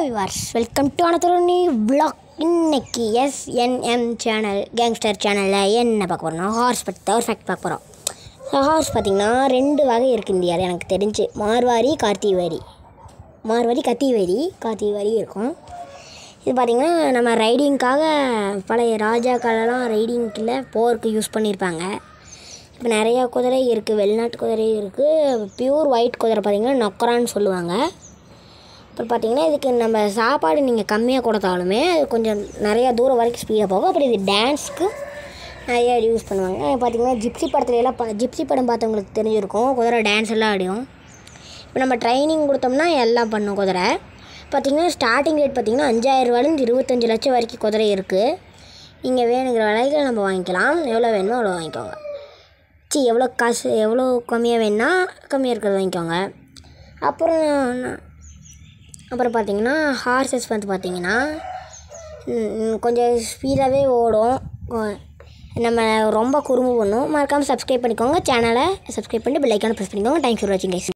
viewers welcome to another vlog இன்னைக்கு SNM channel gangster சேனலில் என்ன பார்க்க போகிறோம்னா ஹார்ஸ் பற்றி தான் ஒரு ஃபேக்ட் பார்க்க போகிறோம் ஹார்ஸ் பார்த்திங்கன்னா ரெண்டு வகை இருக்குது இந்தியாவில் எனக்கு தெரிஞ்சு மார்வாரி கார்த்திவாரி மார்வாரி கத்திவாரி கார்த்திவாரி இருக்கும் இது பார்த்திங்கன்னா நம்ம ரைடிங்க்காக பழைய ராஜாக்களெல்லாம் ரைடிங்கில் போருக்கு யூஸ் பண்ணியிருப்பாங்க இப்போ நிறையா குதிரை இருக்குது வெளிநாட்டு குதிரை இருக்குது பியூர் ஒயிட் குதிரை பார்த்திங்கன்னா நொக்கரான்னு சொல்லுவாங்க அப்புறம் பார்த்தீங்கன்னா இதுக்கு நம்ம சாப்பாடு நீங்கள் கம்மியாக கொடுத்தாலுமே அது கொஞ்சம் நிறையா தூரம் வரைக்கும் ஸ்பீடாக போகும் அப்புறம் இது டான்ஸ்க்கு நிறையா யூஸ் பண்ணுவாங்க பார்த்தீங்கன்னா ஜிப்சி படத்துல எல்லாம் ப ஜிப்சி படம் பார்த்தவங்களுக்கு தெரிஞ்சிருக்கும் குதிரை டான்ஸ் எல்லாம் ஆடியும் இப்போ நம்ம ட்ரைனிங் கொடுத்தோம்னா எல்லாம் பண்ணும் குதிரை பார்த்திங்கன்னா ஸ்டார்டிங் ரேட் பார்த்திங்கன்னா அஞ்சாயிரரூவாலேருந்து இருபத்தஞ்சி லட்சம் வரைக்கும் குதிரை இருக்குது நீங்கள் வேணுங்கிற விலைக்கு நம்ம வாங்கிக்கலாம் எவ்வளோ வேணுமோ அவ்வளோ வாங்கிக்கோங்க சி எவ்வளோ காசு எவ்வளோ கம்மியாக வேணுன்னா கம்மியாக இருக்கிறது வாங்கிக்கோங்க அப்புறம் நான் அப்புறம் பார்த்தீங்கன்னா ஹார்சஸ் வந்து பார்த்தீங்கன்னா ம், ம், கொஞ்சம் ஸ்பீடாகவே ஓடும் கொ- நம்ம ரொம்ப குறும்பு பண்ணும் மறக்காமல் சப்ஸ்கிரைப் பண்ணிக்கோங்க சேனலை சப்ஸ்கிரைப் பண்ணி பெல் ஐக்கானை ப்ரெஸ் பண்ணிக்கோங்க தேங்க்ஸ் ஃபார் வாட்சிங் கைஸ்